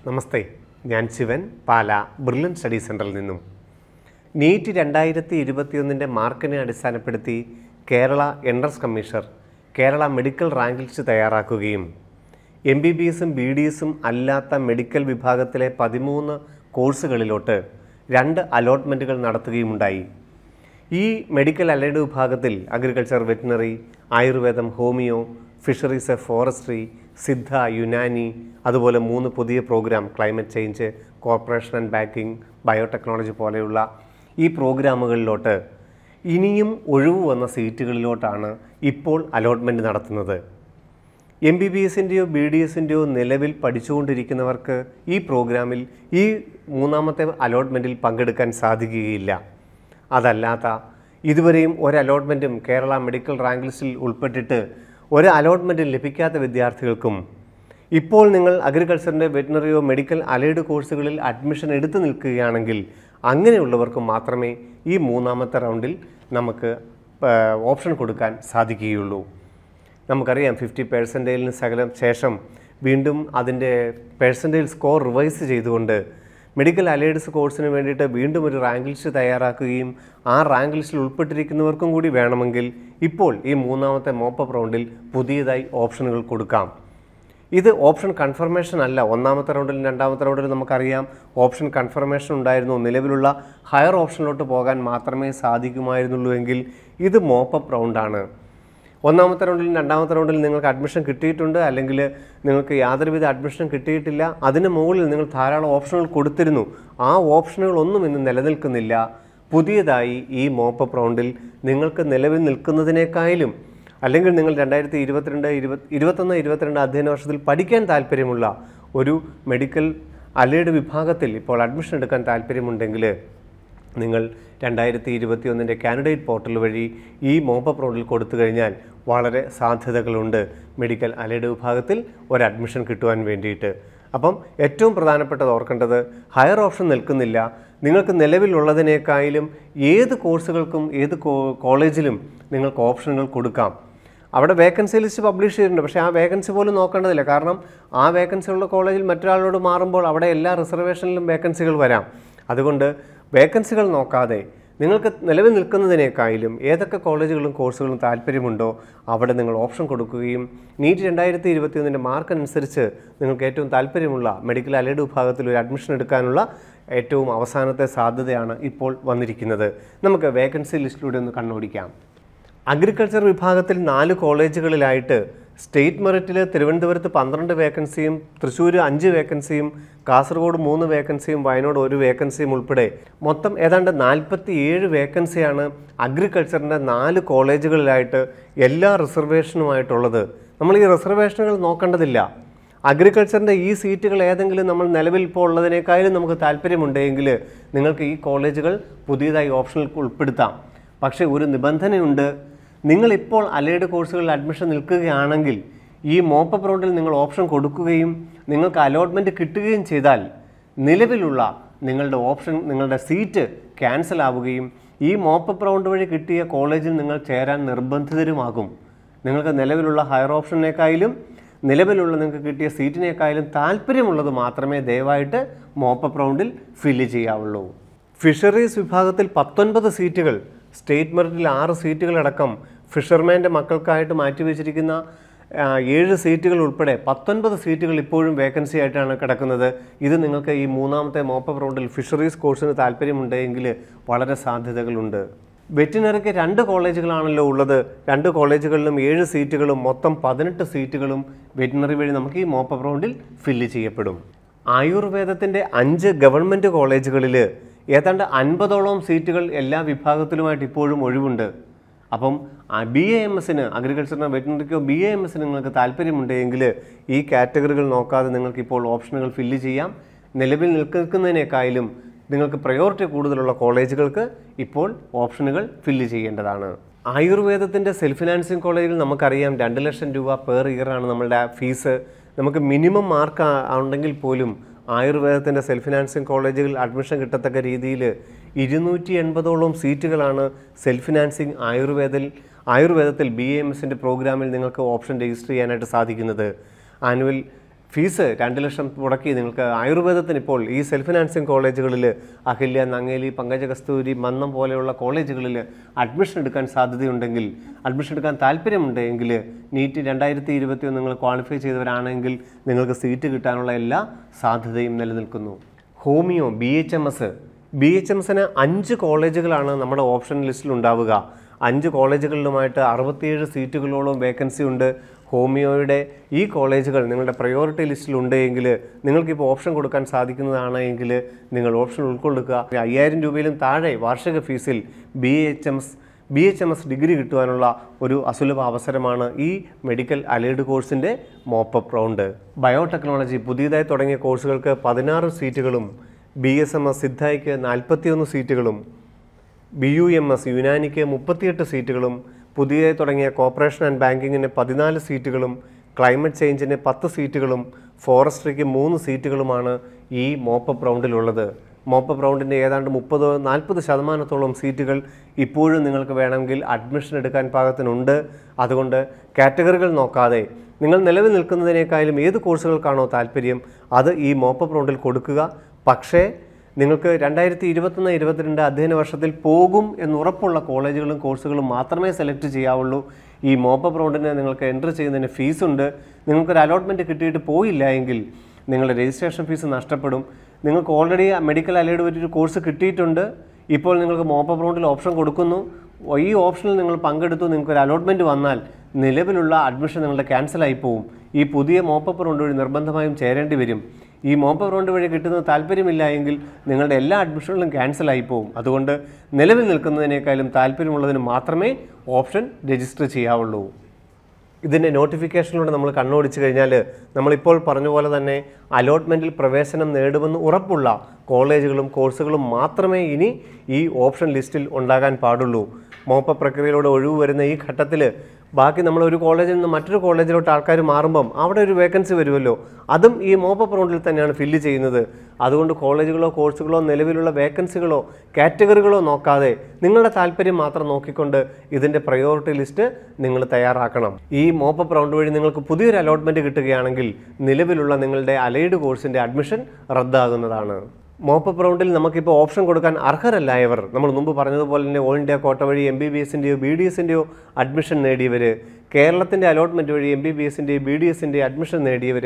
നമസ്തേ ഞാൻ ശിവൻ പാല brilliant study സെൻറ്ററിൽ നിന്നും നീറ്റ് രണ്ടായിരത്തി ഇരുപത്തിയൊന്നിൻ്റെ മാർക്കിനെ അടിസ്ഥാനപ്പെടുത്തി Kerala entrance commissioner Kerala medical rank list തയ്യാറാക്കുകയും എം ബി ബി എസും ബി ഡി എസും അല്ലാത്ത മെഡിക്കൽ വിഭാഗത്തിലെ പതിമൂന്ന് കോഴ്സുകളിലോട്ട് രണ്ട് അലോട്ട്മെൻറ്റുകൾ നടത്തുകയുമുണ്ടായി ഈ മെഡിക്കൽ അലൈഡ് വിഭാഗത്തിൽ അഗ്രികൾച്ചർ വെറ്റിനറി ആയുർവേദം homeo fisheries forestry Siddha Unani അതുപോലെ മൂന്ന് പുതിയ program climate change corporation and banking biotechnology പോലെയുള്ള ഈ പ്രോഗ്രാമുകളിലോട്ട് ഇനിയും ഒഴിവ് വന്ന സീറ്റുകളിലോട്ടാണ് ഇപ്പോൾ അലോട്ട്മെൻറ്റ് നടത്തുന്നത് എം ബി ബി എസിൻ്റെയോ ബി ഡി എസിൻ്റെയോ നിലവിൽ പഠിച്ചുകൊണ്ടിരിക്കുന്നവർക്ക് ഈ പ്രോഗ്രാമിൽ ഈ മൂന്നാമത്തെ അലോട്ട്മെൻറ്റിൽ പങ്കെടുക്കാൻ സാധിക്കുകയില്ല അതല്ലാത്ത ഇതുവരെയും ഒരു അലോട്ട്മെൻറ്റും കേരള മെഡിക്കൽ റാങ്ക് ലിസ്റ്റിൽ ഉൾപ്പെട്ടിട്ട് ഒരു അലോട്ട്മെൻറ്റും ലഭിക്കാത്ത വിദ്യാർത്ഥികൾക്കും ഇപ്പോൾ നിങ്ങൾ അഗ്രികൾച്ചറിൻ്റെ വെറ്റിനറിയോ മെഡിക്കൽ അലൈഡ് കോഴ്സുകളിൽ അഡ്മിഷൻ എടുത്തു നിൽക്കുകയാണെങ്കിൽ അങ്ങനെയുള്ളവർക്ക് മാത്രമേ ഈ മൂന്നാമത്തെ റൗണ്ടിൽ നമുക്ക് ആ, ഓപ്ഷൻ കൊടുക്കാൻ സാധിക്കുകയുള്ളൂ നമുക്കറിയാം ഫിഫ്റ്റി പേഴ്സൻറ്റേജിന് ശകലം ശേഷം വീണ്ടും അതിൻ്റെ പേഴ്സൻറ്റേജ് സ്കോർ റിവൈസ് ചെയ്തുകൊണ്ട് മെഡിക്കൽ അലൈഡ്സ് കോഴ്സിന് വേണ്ടിയിട്ട് വീണ്ടും ഒരു റാങ്ക് ലിസ്റ്റ് തയ്യാറാക്കുകയും ആ റാങ്ക് ലിസ്റ്റിൽ ഉൾപ്പെട്ടിരിക്കുന്നവർക്കും കൂടി വേണമെങ്കിൽ ഇപ്പോൾ ഈ മൂന്നാമത്തെ മോപ്പപ്പ് റൗണ്ടിൽ പുതിയതായി ഓപ്ഷനുകൾ കൊടുക്കാം ഇത് ഓപ്ഷൻ കൺഫർമേഷൻ അല്ല ഒന്നാമത്തെ റൗണ്ടിലും രണ്ടാമത്തെ റൗണ്ടിലും നമുക്കറിയാം ഓപ്ഷൻ കൺഫർമേഷൻ ഉണ്ടായിരുന്നു നിലവിലുള്ള ഹയർ ഓപ്ഷനിലോട്ട് പോകാൻ മാത്രമേ സാധിക്കുമായിരുന്നുള്ളൂ എങ്കിൽ ഇത് മോപ്പപ്പ് റൗണ്ടാണ് ഒന്നാമത്തെ റൗണ്ടിലും രണ്ടാമത്തെ റൗണ്ടിൽ നിങ്ങൾക്ക് അഡ്മിഷൻ കിട്ടിയിട്ടുണ്ട് അല്ലെങ്കിൽ നിങ്ങൾക്ക് യാതൊരുവിധ അഡ്മിഷനും കിട്ടിയിട്ടില്ല അതിന് മുകളിൽ നിങ്ങൾ ധാരാളം ഓപ്ഷനുകൾ കൊടുത്തിരുന്നു ആ ഓപ്ഷനുകളൊന്നും ഇന്ന് നിലനിൽക്കുന്നില്ല പുതിയതായി ഈ മോപ്പപ്പ് റൗണ്ടിൽ നിങ്ങൾക്ക് നിലവിൽ നിൽക്കുന്നതിനേക്കാളും അല്ലെങ്കിൽ നിങ്ങൾ രണ്ടായിരത്തി ഇരുപത്തിരണ്ട് ഇരുപത് ഇരുപത്തൊന്ന് ഇരുപത്തിരണ്ട് അധ്യയന വർഷത്തിൽ പഠിക്കാൻ താല്പര്യമുള്ള ഒരു മെഡിക്കൽ അലൈഡ് വിഭാഗത്തിൽ ഇപ്പോൾ അഡ്മിഷൻ എടുക്കാൻ താല്പര്യമുണ്ടെങ്കിൽ നിങ്ങൾ രണ്ടായിരത്തി ഇരുപത്തി ഒന്നിൻ്റെ കാൻഡിഡേറ്റ് പോർട്ടൽ വഴി ഈ മോപ്പപ്പ് റൗണ്ടിൽ കൊടുത്തു കഴിഞ്ഞാൽ വളരെ സാധ്യതകളുണ്ട് മെഡിക്കൽ അലൈഡ് വിഭാഗത്തിൽ ഒരു അഡ്മിഷൻ കിട്ടുവാൻ വേണ്ടിയിട്ട് അപ്പം ഏറ്റവും പ്രധാനപ്പെട്ടത് ഓർക്കേണ്ടത് ഹയർ ഓപ്ഷൻ നിൽക്കുന്നില്ല നിങ്ങൾക്ക് നിലവിലുള്ളതിനേക്കാളും ഏത് കോഴ്സുകൾക്കും ഏത് കോ- കോളേജിലും നിങ്ങൾക്ക് ഓപ്ഷനുകൾ കൊടുക്കാം അവിടെ വേക്കൻസി ലിസ്റ്റ് പബ്ലിഷ് ചെയ്തിട്ടുണ്ട് പക്ഷേ ആ വേക്കൻസി പോലും നോക്കേണ്ടതില്ല കാരണം ആ വേക്കൻസി ഉള്ള കോളേജിൽ മറ്റൊരാളോട് മാറുമ്പോൾ അവിടെ എല്ലാ റിസർവേഷനിലും വേക്കൻസികൾ വരാം അതുകൊണ്ട് വേക്കൻസികൾ നോക്കാതെ നിങ്ങൾക്ക് നിലവിൽ നിൽക്കുന്നതിനേക്കാളും ഏതൊക്കെ കോളേജുകളും കോഴ്സുകളും താല്പര്യമുണ്ടോ അവിടെ നിങ്ങൾ ഓപ്ഷൻ കൊടുക്കുകയും നീറ്റ് രണ്ടായിരത്തി ഇരുപത്തിയൊന്നിൻ്റെ മാർക്ക് അനുസരിച്ച് നിങ്ങൾക്ക് ഏറ്റവും താല്പര്യമുള്ള മെഡിക്കൽ അലൈഡ് വിഭാഗത്തിൽ ഒരു അഡ്മിഷൻ എടുക്കാനുള്ള ഏറ്റവും അവസാനത്തെ സാധ്യതയാണ് ഇപ്പോൾ വന്നിരിക്കുന്നത് നമുക്ക് വേക്കൻസി ലിസ്റ്റിലൂടെ ഒന്ന് കണ്ണോടിക്കാം അഗ്രികൾച്ചർ വിഭാഗത്തിൽ നാല് കോളേജുകളിലായിട്ട് സ്റ്റേറ്റ് മെറിറ്റിൽ തിരുവനന്തപുരത്ത് പന്ത്രണ്ട് വേക്കൻസിയും തൃശ്ശൂർ അഞ്ച് വേക്കൻസിയും കാസർഗോഡ് മൂന്ന് വേക്കൻസിയും വയനാട് ഒരു വേക്കൻസിയും ഉൾപ്പെടെ മൊത്തം ഏതാണ്ട് നാൽപ്പത്തി ഏഴ് വേക്കൻസിയാണ് അഗ്രികൾച്ചറിൻ്റെ നാല് കോളേജുകളിലായിട്ട് എല്ലാ റിസർവേഷനുമായിട്ടുള്ളത് നമ്മൾ ഈ റിസർവേഷനുകൾ നോക്കേണ്ടതില്ല അഗ്രികൾച്ചറിൻ്റെ ഈ സീറ്റുകൾ ഏതെങ്കിലും നമ്മൾ നിലവിൽ ഇപ്പോൾ ഉള്ളതിനേക്കാളും നമുക്ക് താല്പര്യമുണ്ടെങ്കിൽ നിങ്ങൾക്ക് ഈ കോളേജുകൾ പുതിയതായി ഓപ്ഷനിൽ ഉൾപ്പെടുത്താം പക്ഷേ ഒരു നിബന്ധനയുണ്ട് നിങ്ങളിപ്പോൾ അലൈഡ് കോഴ്സുകളിൽ അഡ്മിഷൻ നിൽക്കുകയാണെങ്കിൽ ഈ മോപ്പപ്പ് റൗണ്ടിൽ നിങ്ങൾ ഓപ്ഷൻ കൊടുക്കുകയും നിങ്ങൾക്ക് അലോട്ട്മെൻറ്റ് കിട്ടുകയും ചെയ്താൽ നിലവിലുള്ള നിങ്ങളുടെ ഓപ്ഷൻ നിങ്ങളുടെ സീറ്റ് ക്യാൻസൽ ആവുകയും ഈ മോപ്പപ്പ് റൗണ്ട് വഴി കിട്ടിയ കോളേജിൽ നിങ്ങൾ ചേരാൻ നിർബന്ധിതരുമാകും നിങ്ങൾക്ക് നിലവിലുള്ള ഹയർ ഓപ്ഷനേക്കാളും നിലവിലുള്ള നിങ്ങൾക്ക് കിട്ടിയ സീറ്റിനേക്കാളും താല്പര്യമുള്ളത് മാത്രമേ ദയവായിട്ട് മോപ്പപ്പ് റൗണ്ടിൽ ഫില്ല് ചെയ്യാവുള്ളൂ ഫിഷറീസ് വിഭാഗത്തിൽ പത്തൊൻപത് സീറ്റുകൾ സ്റ്റേറ്റ് മെറിറ്റിൽ ആറ് സീറ്റുകളടക്കം ഫിഷർമാൻ്റെ മക്കൾക്കായിട്ട് മാറ്റിവെച്ചിരിക്കുന്ന ആ, ഏഴ് സീറ്റുകൾ ഉൾപ്പെടെ പത്തൊൻപത് സീറ്റുകൾ ഇപ്പോഴും വേക്കൻസി ആയിട്ടാണ് കിടക്കുന്നത് ഇത് നിങ്ങൾക്ക് ഈ മൂന്നാമത്തെ മോപ്പപ്പ് റൗണ്ടിൽ ഫിഷറീസ് കോഴ്സിന് താല്പര്യമുണ്ടെങ്കിൽ വളരെ സാധ്യതകളുണ്ട് വെറ്റിനറിക്ക് രണ്ട് കോളേജുകളാണല്ലോ ഉള്ളത് രണ്ട് കോളേജുകളിലും ഏഴ് സീറ്റുകളും മൊത്തം പതിനെട്ട് സീറ്റുകളും വെറ്റിനറി വഴി നമുക്ക് ഈ മോപ്പപ്പ് റൗണ്ടിൽ ഫില്ല് ചെയ്യപ്പെടും ആയുർവേദത്തിൻ്റെ അഞ്ച് ഗവൺമെൻറ് കോളേജുകളിൽ ഏതാണ്ട് അൻപതോളം സീറ്റുകൾ എല്ലാ വിഭാഗത്തിലുമായിട്ട് ഇപ്പോഴും ഒഴിവുണ്ട് അപ്പം ബി എ എം എസിന് അഗ്രികൾച്ചറിനോ വെറ്റിനറിക്കോ ബി എ എം എസിന് നിങ്ങൾക്ക് താല്പര്യമുണ്ടെങ്കിൽ ഈ കാറ്റഗറികൾ നോക്കാതെ നിങ്ങൾക്ക് ഇപ്പോൾ ഓപ്ഷനുകൾ ഫില്ല് ചെയ്യാം നിലവിൽ നിൽക്കുന്നതിനേക്കാളും നിങ്ങൾക്ക് പ്രയോറിറ്റി കൂടുതലുള്ള കോളേജുകൾക്ക് ഇപ്പോൾ ഓപ്ഷനുകൾ ഫില്ല് ചെയ്യേണ്ടതാണ് ആയുർവേദത്തിൻ്റെ സെൽഫ് ഫിനാൻസിങ് കോളേജിൽ നമുക്കറിയാം രണ്ട് ലക്ഷം രൂപ പെർ ഇയർ ആണ് നമ്മളുടെ ഫീസ് നമുക്ക് മിനിമം മാർക്ക് ഉണ്ടെങ്കിൽ പോലും ആയുർവേദത്തിൻ്റെ സെൽഫ് ഫിനാൻസിങ് കോളേജുകളിൽ അഡ്മിഷൻ കിട്ടത്തക്ക രീതിയിൽ ഇരുന്നൂറ്റി എൺപതോളം സീറ്റുകളാണ് സെൽഫ് ഫിനാൻസിങ് ആയുർവേദത്തിൽ ആയുർവേദത്തിൽ ബി എം എസിൻ്റെ പ്രോഗ്രാമിൽ നിങ്ങൾക്ക് ഓപ്ഷൻ രജിസ്റ്റർ ചെയ്യാനായിട്ട് സാധിക്കുന്നത് ആനുവൽ ഫീസ് രണ്ട് ലക്ഷം മുടക്കി നിങ്ങൾക്ക് ആയുർവേദത്തിന് ഇപ്പോൾ ഈ സെൽഫ് ഫിനാൻസിങ് കോളേജുകളിൽ അഹില്യ നങ്ങേലി പങ്കജ കസ്തൂരി മന്നം പോലെയുള്ള കോളേജുകളിൽ അഡ്മിഷൻ എടുക്കാൻ സാധ്യതയുണ്ടെങ്കിൽ അഡ്മിഷൻ എടുക്കാൻ താല്പര്യമുണ്ടെങ്കിൽ നീറ്റ് രണ്ടായിരത്തി ഇരുപത്തി നിങ്ങൾ ക്വാളിഫൈ ചെയ്തവരാണെങ്കിൽ നിങ്ങൾക്ക് സീറ്റ് കിട്ടാനുള്ള എല്ലാ സാധ്യതയും നിലനിൽക്കുന്നു homeo B H M S B H M എസിന് അഞ്ച് കോളേജുകളാണ് നമ്മുടെ ഓപ്ഷൻ ലിസ്റ്റിൽ ഉണ്ടാവുക അഞ്ച് കോളേജുകളിലുമായിട്ട് അറുപത്തിയേഴ് സീറ്റുകളോളം വേക്കൻസി ഉണ്ട് ഹോമിയോയുടെ ഈ കോളേജുകൾ നിങ്ങളുടെ പ്രയോറിറ്റി ലിസ്റ്റിൽ ഉണ്ടെങ്കിൽ നിങ്ങൾക്കിപ്പോൾ ഓപ്ഷൻ കൊടുക്കാൻ സാധിക്കുന്നതാണ് എങ്കിൽ നിങ്ങൾ ഓപ്ഷൻ ഉൾക്കൊള്ളുക അയ്യായിരം രൂപയിലും താഴെ വാർഷിക ഫീസിൽ B H M S B H M S degree കിട്ടുവാനുള്ള ഒരു അസുലഭ അവസരമാണ് ഈ മെഡിക്കൽ അലൈഡ് കോഴ്സിൻ്റെ മോപ്പപ്പ് റൗണ്ട് ബയോടെക്നോളജി പുതിയതായി തുടങ്ങിയ കോഴ്സുകൾക്ക് പതിനാറ് സീറ്റുകളും ബി എസ് എം എസ് സിദ്ധായിക്ക് നാൽപ്പത്തിയൊന്ന് സീറ്റുകളും ബി യു എം എസ് യുനാനിക്ക് മുപ്പത്തിയെട്ട് സീറ്റുകളും പുതിയതായി തുടങ്ങിയ കോർപ്പറേഷൻ ആൻഡ് ബാങ്കിങ്ങിന് പതിനാല് സീറ്റുകളും ക്ലൈമറ്റ് ചേഞ്ചിന് പത്ത് സീറ്റുകളും ഫോറസ്ട്രിക്ക് മൂന്ന് സീറ്റുകളുമാണ് ഈ മോപ്പപ്പ് റൗണ്ടിലുള്ളത് മോപ്പപ്പ് റൗണ്ടിൻ്റെ ഏതാണ്ട് മുപ്പത് നാൽപ്പത് ശതമാനത്തോളം സീറ്റുകൾ ഇപ്പോഴും നിങ്ങൾക്ക് വേണമെങ്കിൽ അഡ്മിഷൻ എടുക്കാൻ പാകത്തിനുണ്ട് അതുകൊണ്ട് കാറ്റഗറികൾ നോക്കാതെ നിങ്ങൾ നിലവിൽ നിൽക്കുന്നതിനേക്കാളും ഏത് കോഴ്സുകൾക്കാണോ താല്പര്യം അത് ഈ മോപ്പപ്പ് റൗണ്ടിൽ കൊടുക്കുക പക്ഷേ നിങ്ങൾക്ക് രണ്ടായിരത്തി ഇരുപത്തൊന്ന് ഇരുപത്തിരണ്ട് അധ്യയന വർഷത്തിൽ പോകും എന്നുറപ്പുള്ള കോളേജുകളും കോഴ്സുകളും മാത്രമേ സെലക്ട് ചെയ്യാവുള്ളൂ ഈ മോപ്പപ്പ് റൗണ്ടിന് നിങ്ങൾക്ക് എൻട്രി ചെയ്യുന്നതിന് ഫീസുണ്ട് നിങ്ങൾക്കൊരു അലോട്ട്മെൻറ്റ് കിട്ടിയിട്ട് പോയില്ല എങ്കിൽ നിങ്ങളുടെ രജിസ്ട്രേഷൻ ഫീസ് നഷ്ടപ്പെടും നിങ്ങൾക്ക് ഓൾറെഡി മെഡിക്കൽ അലൈഡ് ഒരു കോഴ്സ് കിട്ടിയിട്ടുണ്ട് ഇപ്പോൾ നിങ്ങൾക്ക് മോപ്പപ്പ് റൗണ്ടിൽ ഓപ്ഷൻ കൊടുക്കുന്നു ഈ ഓപ്ഷനിൽ നിങ്ങൾ പങ്കെടുത്തു നിങ്ങൾക്ക് ഒരു അലോട്ട്മെൻറ്റ് വന്നാൽ നിലവിലുള്ള അഡ്മിഷൻ നിങ്ങളുടെ ക്യാൻസലായി പോവും ഈ പുതിയ മോപ്പപ്പ് റൗണ്ട് വഴി നിർബന്ധമായും ചേരേണ്ടി വരും ഈ മോപ്പപ്പ് റൗണ്ട് വഴി കിട്ടുന്ന താല്പര്യമില്ല എങ്കിൽ നിങ്ങളുടെ എല്ലാ അഡ്മിഷനുകളും ക്യാൻസലായി പോകും അതുകൊണ്ട് നിലവിൽ നിൽക്കുന്നതിനേക്കാളും താല്പര്യമുള്ളതിന് മാത്രമേ ഓപ്ഷൻ രജിസ്റ്റർ ചെയ്യാവുള്ളൂ ഇതിൻ്റെ നോട്ടിഫിക്കേഷനിലൂടെ നമ്മൾ കണ്ണോടിച്ചു കഴിഞ്ഞാൽ നമ്മളിപ്പോൾ പറഞ്ഞ പോലെ തന്നെ അലോട്ട്മെൻറ്റിൽ പ്രവേശനം നേടുമെന്ന് ഉറപ്പുള്ള കോളേജുകളും കോഴ്സുകളും മാത്രമേ ഇനി ഈ ഓപ്ഷൻ ലിസ്റ്റിൽ ഉണ്ടാകാൻ പാടുള്ളൂ മോപ്പ പ്രക്രിയയിലൂടെ ഒഴിവ് വരുന്ന ഈ ഘട്ടത്തിൽ ബാക്കി നമ്മൾ ഒരു കോളേജിൽ നിന്ന് മറ്റൊരു കോളേജിലോട്ട് ആൾക്കാർ മാറുമ്പം അവിടെ ഒരു വേക്കൻസി വരുമല്ലോ അതും ഈ മോപ്പപ്പ് റൗണ്ടിൽ തന്നെയാണ് ഫില്ല് ചെയ്യുന്നത് അതുകൊണ്ട് കോളേജുകളോ കോഴ്സുകളോ നിലവിലുള്ള വേക്കൻസികളോ കാറ്റഗറികളോ നോക്കാതെ നിങ്ങളുടെ താല്പര്യം മാത്രം നോക്കിക്കൊണ്ട് ഇതിൻ്റെ പ്രയോറിറ്റി ലിസ്റ്റ് നിങ്ങൾ തയ്യാറാക്കണം ഈ മോപ്പപ്പ് റൗണ്ട് വഴി നിങ്ങൾക്ക് പുതിയൊരു അലോട്ട്മെൻറ്റ് കിട്ടുകയാണെങ്കിൽ നിലവിലുള്ള നിങ്ങളുടെ അലൈഡ് കോഴ്സിൻ്റെ അഡ്മിഷൻ റദ്ദാകുന്നതാണ് മോപ്പപ്പ് റൗണ്ടിൽ നമുക്കിപ്പോൾ ഓപ്ഷൻ കൊടുക്കാൻ അർഹരല്ലായവർ നമ്മൾ മുമ്പ് പറഞ്ഞതുപോലെ തന്നെ ഓൾ ഇന്ത്യ കോട്ട വഴി എം ബി ബി എസിൻ്റെയോ ബി ഡി എസിൻ്റെയോ അഡ്മിഷൻ നേടിയവർ കേരളത്തിൻ്റെ അലോട്ട്മെൻറ്റ് വഴി എം ബി ബി എസിൻ്റെയും ബി ഡി എസിൻ്റെയും അഡ്മിഷൻ നേടിയവർ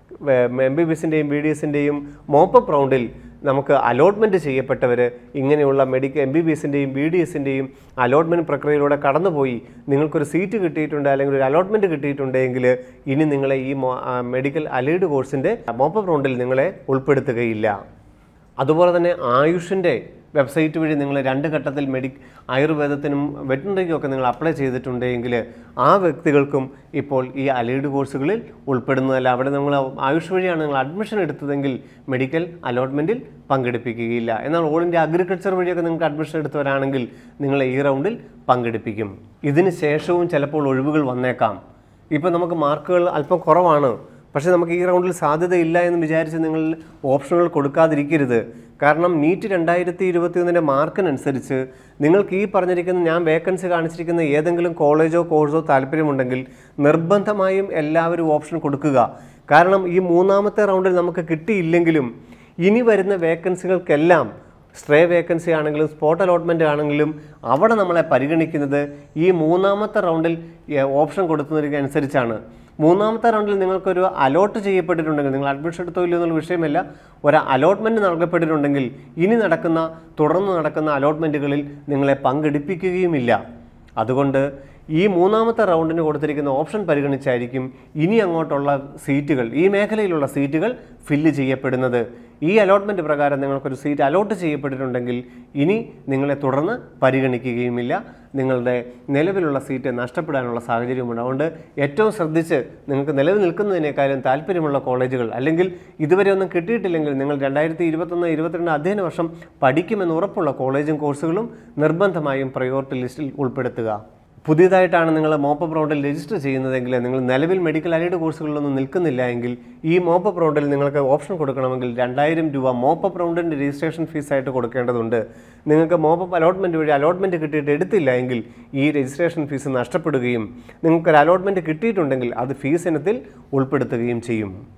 എം ബി ബി എസിൻ്റെയും ബി ഡി എസിൻ്റെയും മോപ്പപ്പ് റൗണ്ടിൽ നമുക്ക് അലോട്ട്മെൻറ്റ് ചെയ്യപ്പെട്ടവർ ഇങ്ങനെയുള്ള മെഡിക്കൽ എം ബി ബി എസിൻ്റെയും ബി ഡി എസിൻ്റെയും അലോട്ട്മെൻറ്റ് പ്രക്രിയയിലൂടെ കടന്നുപോയി നിങ്ങൾക്കൊരു സീറ്റ് കിട്ടിയിട്ടുണ്ട് അല്ലെങ്കിൽ ഒരു അലോട്ട്മെൻറ്റ് കിട്ടിയിട്ടുണ്ടെങ്കിൽ ഇനി നിങ്ങളെ ഈ മോ- ആ, മെഡിക്കൽ അലൈഡ് കോഴ്സിൻ്റെ മോപ്പപ്പ് റൗണ്ടിൽ നിങ്ങളെ ഉൾപ്പെടുത്തുകയില്ല അതുപോലെ തന്നെ ആയുഷിൻ്റെ വെബ്സൈറ്റ് വഴി നിങ്ങൾ രണ്ട് ഘട്ടത്തിൽ മെഡി ആയുർവേദത്തിനും വെറ്റിനറിക്കും ഒക്കെ നിങ്ങൾ അപ്ലൈ ചെയ്തിട്ടുണ്ടെങ്കിൽ ആ വ്യക്തികൾക്കും ഇപ്പോൾ ഈ അലൈഡ് കോഴ്സുകളിൽ ഉൾപ്പെടുന്നതല്ല അവിടെ നിങ്ങൾ ആയുഷ് വഴിയാണ് നിങ്ങൾ അഡ്മിഷൻ എടുത്തതെങ്കിൽ മെഡിക്കൽ അലോട്ട്മെൻറ്റിൽ പങ്കെടുപ്പിക്കുകയില്ല എന്നാൽ ഓൾ ഇന്ത്യ അഗ്രികൾച്ചർ വഴിയൊക്കെ നിങ്ങൾക്ക് അഡ്മിഷൻ എടുത്തവരാണെങ്കിൽ നിങ്ങളെ ഈ റൗണ്ടിൽ പങ്കെടുപ്പിക്കും ഇതിന് ശേഷവും ചിലപ്പോൾ ഒഴിവുകൾ വന്നേക്കാം ഇപ്പോൾ നമുക്ക് മാർക്കുകൾ അല്പം കുറവാണ് പക്ഷേ നമുക്ക് ഈ റൗണ്ടിൽ സാധ്യതയില്ല എന്ന് വിചാരിച്ച് നിങ്ങൾ ഓപ്ഷനുകൾ കൊടുക്കാതിരിക്കരുത് കാരണം നീറ്റ് രണ്ടായിരത്തി ഇരുപത്തിയൊന്നിൻ്റെ മാർക്കിനനുസരിച്ച് നിങ്ങൾക്ക് ഈ പറഞ്ഞിരിക്കുന്ന ഞാൻ വേക്കൻസി കാണിച്ചിരിക്കുന്ന ഏതെങ്കിലും കോളേജോ കോഴ്സോ താല്പര്യമുണ്ടെങ്കിൽ നിർബന്ധമായും എല്ലാവരും ഓപ്ഷൻ കൊടുക്കുക കാരണം ഈ മൂന്നാമത്തെ റൗണ്ടിൽ നമുക്ക് കിട്ടിയില്ലെങ്കിലും ഇനി വരുന്ന വേക്കൻസികൾക്കെല്ലാം സ്ട്രേ വേക്കൻസി ആണെങ്കിലും സ്പോട്ട് അലോട്ട്മെൻ്റ് ആണെങ്കിലും അവിടെ നമ്മളെ പരിഗണിക്കുന്നത് ഈ മൂന്നാമത്തെ റൗണ്ടിൽ ഓപ്ഷൻ കൊടുക്കുന്നതിനനുസരിച്ചാണ് മൂന്നാമത്തെ റൗണ്ടിൽ നിങ്ങൾക്കൊരു അലോട്ട് ചെയ്യപ്പെട്ടിട്ടുണ്ടെങ്കിൽ നിങ്ങൾ അഡ്മിഷൻ എടുത്തോ ഇല്ലയോ എന്നുള്ള വിഷയമല്ല ഒരു അലോട്ട്മെൻറ്റ് നൽകപ്പെട്ടിട്ടുണ്ടെങ്കിൽ ഇനി നടക്കുന്ന തുടർന്ന് നടക്കുന്ന അലോട്ട്മെൻറ്റുകളിൽ നിങ്ങളെ പങ്കെടുപ്പിക്കുകയുമില്ല അതുകൊണ്ട് ഈ മൂന്നാമത്തെ റൗണ്ടിന് കൊടുത്തിരിക്കുന്ന ഓപ്ഷൻ പരിഗണിച്ചായിരിക്കും ഇനി അങ്ങോട്ടുള്ള സീറ്റുകൾ ഈ മേഖലയിലുള്ള സീറ്റുകൾ ഫില്ല് ചെയ്യപ്പെടുന്നത് ഈ അലോട്ട്മെൻറ്റ് പ്രകാരം നിങ്ങൾക്കൊരു സീറ്റ് അലോട്ട് ചെയ്യപ്പെട്ടിട്ടുണ്ടെങ്കിൽ ഇനി നിങ്ങളെ തുടർന്ന് പരിഗണിക്കുകയുമില്ല നിങ്ങളുടെ നിലവിലുള്ള സീറ്റ് നഷ്ടപ്പെടാനുള്ള സാഹചര്യമുണ്ട് അതുകൊണ്ട് ഏറ്റവും ശ്രദ്ധിച്ച് നിങ്ങൾക്ക് നിലവിൽ നിൽക്കുന്നതിനേക്കാളും താല്പര്യമുള്ള കോളേജുകൾ അല്ലെങ്കിൽ ഇതുവരെ ഒന്നും കിട്ടിയിട്ടില്ലെങ്കിൽ നിങ്ങൾ രണ്ടായിരത്തി ഇരുപത്തൊന്ന് ഇരുപത്തിരണ്ട് അധ്യയന വർഷം പഠിക്കുമെന്ന് ഉറപ്പുള്ള കോളേജും കോഴ്സുകളും നിർബന്ധമായും പ്രയോറിറ്റി ലിസ്റ്റിൽ ഉൾപ്പെടുത്തുക പുതിയതായിട്ടാണ് നിങ്ങൾ മോപ്പപ്പ് റൗണ്ടിൽ രജിസ്റ്റർ ചെയ്യുന്നതെങ്കിൽ നിങ്ങൾ നിലവിൽ മെഡിക്കൽ അലൈഡ് കോഴ്സുകളിലൊന്നും നിൽക്കുന്നില്ല എങ്കിൽ ഈ മോപ്പപ്പ് റൗണ്ടിൽ നിങ്ങൾക്ക് ഓപ്ഷൻ കൊടുക്കണമെങ്കിൽ രണ്ടായിരം രൂപ മോപ്പപ്പ് റൗണ്ടിൻ്റെ രജിസ്ട്രേഷൻ ഫീസായിട്ട് കൊടുക്കേണ്ടതുണ്ട് നിങ്ങൾക്ക് മോപ്പപ്പ് അലോട്ട്മെൻറ്റ് വഴി അലോട്ട്മെൻറ്റ് കിട്ടിയിട്ട് എടുത്തില്ല എങ്കിൽ ഈ രജിസ്ട്രേഷൻ ഫീസ് നഷ്ടപ്പെടുകയും നിങ്ങൾക്കൊരു അലോട്ട്മെൻറ്റ് കിട്ടിയിട്ടുണ്ടെങ്കിൽ അത് ഫീസ് ഇനത്തിൽ ഉൾപ്പെടുത്തുകയും ചെയ്യും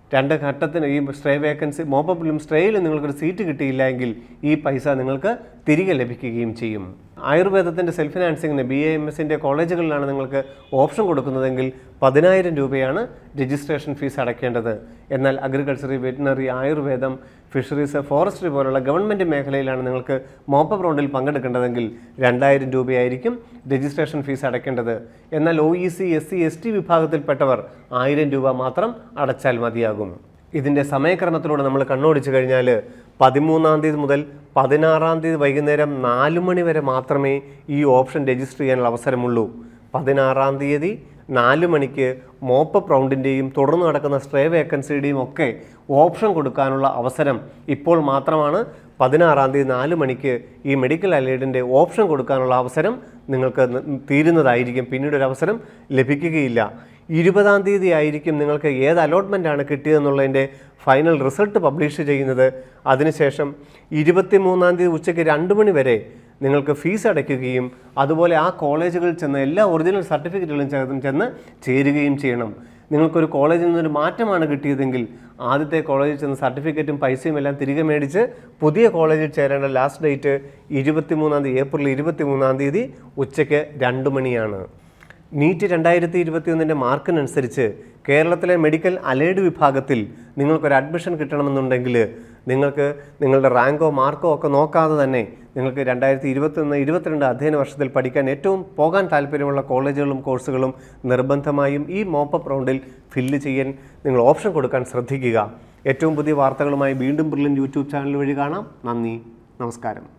രണ്ട് ഘട്ടത്തിന് ഈ സ്റ്റേ വേക്കൻസി മോപ്പപ്പിലും സ്റ്റേയിലും നിങ്ങൾക്കൊരു സീറ്റ് കിട്ടിയില്ല എങ്കിൽ ഈ പൈസ നിങ്ങൾക്ക് തിരികെ ലഭിക്കുകയും ചെയ്യും ആയുർവേദത്തിൻ്റെ സെൽഫ് ഫിനാൻസിങ്ങിന് ബി എ എം എസിൻ്റെ കോളേജുകളിലാണ് നിങ്ങൾക്ക് ഓപ്ഷൻ കൊടുക്കുന്നതെങ്കിൽ പതിനായിരം രൂപയാണ് രജിസ്ട്രേഷൻ ഫീസ് അടയ്ക്കേണ്ടത് എന്നാൽ അഗ്രികൾച്ചറി വെറ്റിനറി ആയുർവേദം ഫിഷറീസ് ഫോറസ്ട്രി പോലുള്ള ഗവൺമെൻറ് മേഖലയിലാണ് നിങ്ങൾക്ക് മോപ്പപ്പ് റൗണ്ടിൽ പങ്കെടുക്കേണ്ടതെങ്കിൽ രണ്ടായിരം രൂപയായിരിക്കും രജിസ്ട്രേഷൻ ഫീസ് അടയ്ക്കേണ്ടത് എന്നാൽ O E C S C S T വിഭാഗത്തിൽപ്പെട്ടവർ ആയിരം രൂപ മാത്രം അടച്ചാൽ മതിയാകും ഇതിൻ്റെ സമയക്രമത്തിലൂടെ നമ്മൾ കണ്ണോടിച്ചു കഴിഞ്ഞാൽ പതിമൂന്നാം തീയതി മുതൽ പതിനാറാം തീയതി വൈകുന്നേരം നാല് മണി വരെ മാത്രമേ ഈ ഓപ്ഷൻ രജിസ്റ്റർ ചെയ്യാനുള്ള അവസരമുള്ളൂ പതിനാറാം തീയതി നാല് മണിക്ക് മോപ്പപ്പ് റൗണ്ടിൻ്റെയും തുടർന്ന് നടക്കുന്ന സ്റ്റേ വേക്കൻസിയുടെയും ഒക്കെ ഓപ്ഷൻ കൊടുക്കാനുള്ള അവസരം ഇപ്പോൾ മാത്രമാണ് പതിനാറാം തീയതി നാല് മണിക്ക് ഈ മെഡിക്കൽ അലൈഡിൻ്റെ ഓപ്ഷൻ കൊടുക്കാനുള്ള അവസരം നിങ്ങൾക്ക് ന- തീരുന്നതായിരിക്കും പിന്നീട് ഒരു അവസരം ലഭിക്കുകയില്ല ഇരുപതാം തീയതി ആയിരിക്കും നിങ്ങൾക്ക് ഏത് അലോട്ട്മെൻ്റ് ആണ് കിട്ടിയതെന്നുള്ളതിൻ്റെ ഫൈനൽ റിസൾട്ട് പബ്ലിഷ് ചെയ്യുന്നത് അതിനുശേഷം ഇരുപത്തി മൂന്നാം തീയതി ഉച്ചയ്ക്ക് രണ്ട് മണി വരെ നിങ്ങൾക്ക് ഫീസ് അടയ്ക്കുകയും അതുപോലെ ആ കോളേജുകളിൽ ചെന്ന് എല്ലാ ഒറിജിനൽ സർട്ടിഫിക്കറ്റുകളും ചേർന്ന് ചെന്ന് ചേരുകയും ചെയ്യണം നിങ്ങൾക്കൊരു കോളേജിൽ നിന്നൊരു മാറ്റമാണ് കിട്ടിയതെങ്കിൽ ആദ്യത്തെ കോളേജിൽ ചെന്ന് സർട്ടിഫിക്കറ്റും പൈസയും എല്ലാം തിരികെ മേടിച്ച് പുതിയ കോളേജിൽ ചേരേണ്ട ലാസ്റ്റ് ഡേറ്റ് ഇരുപത്തിമൂന്നാം തീയതി ഏപ്രിൽ ഇരുപത്തിമൂന്നാം തീയതി ഉച്ചയ്ക്ക് രണ്ട് മണിയാണ് നീറ്റ് രണ്ടായിരത്തി ഇരുപത്തിയൊന്നിൻ്റെ മാർക്കിനനുസരിച്ച് കേരളത്തിലെ മെഡിക്കൽ അലേഡ് വിഭാഗത്തിൽ നിങ്ങൾക്കൊരു അഡ്മിഷൻ കിട്ടണമെന്നുണ്ടെങ്കിൽ നിങ്ങൾക്ക് നിങ്ങളുടെ റാങ്കോ മാർക്കോ ഒക്കെ നോക്കാതെ തന്നെ നിങ്ങൾക്ക് രണ്ടായിരത്തി ഇരുപത്തൊന്ന് ഇരുപത്തിരണ്ട് അധ്യയന വർഷത്തിൽ പഠിക്കാൻ ഏറ്റവും പോകാൻ താല്പര്യമുള്ള കോളേജുകളും കോഴ്സുകളും നിർബന്ധമായും ഈ മോപ്പപ്പ് റൗണ്ടിൽ ഫില്ല് ചെയ്യാൻ നിങ്ങൾ ഓപ്ഷൻ കൊടുക്കാൻ ശ്രദ്ധിക്കുക ഏറ്റവും പുതിയ വാർത്തകളുമായി വീണ്ടും ബ്രില്യൻ യൂട്യൂബ് ചാനൽ വഴി കാണാം നന്ദി നമസ്കാരം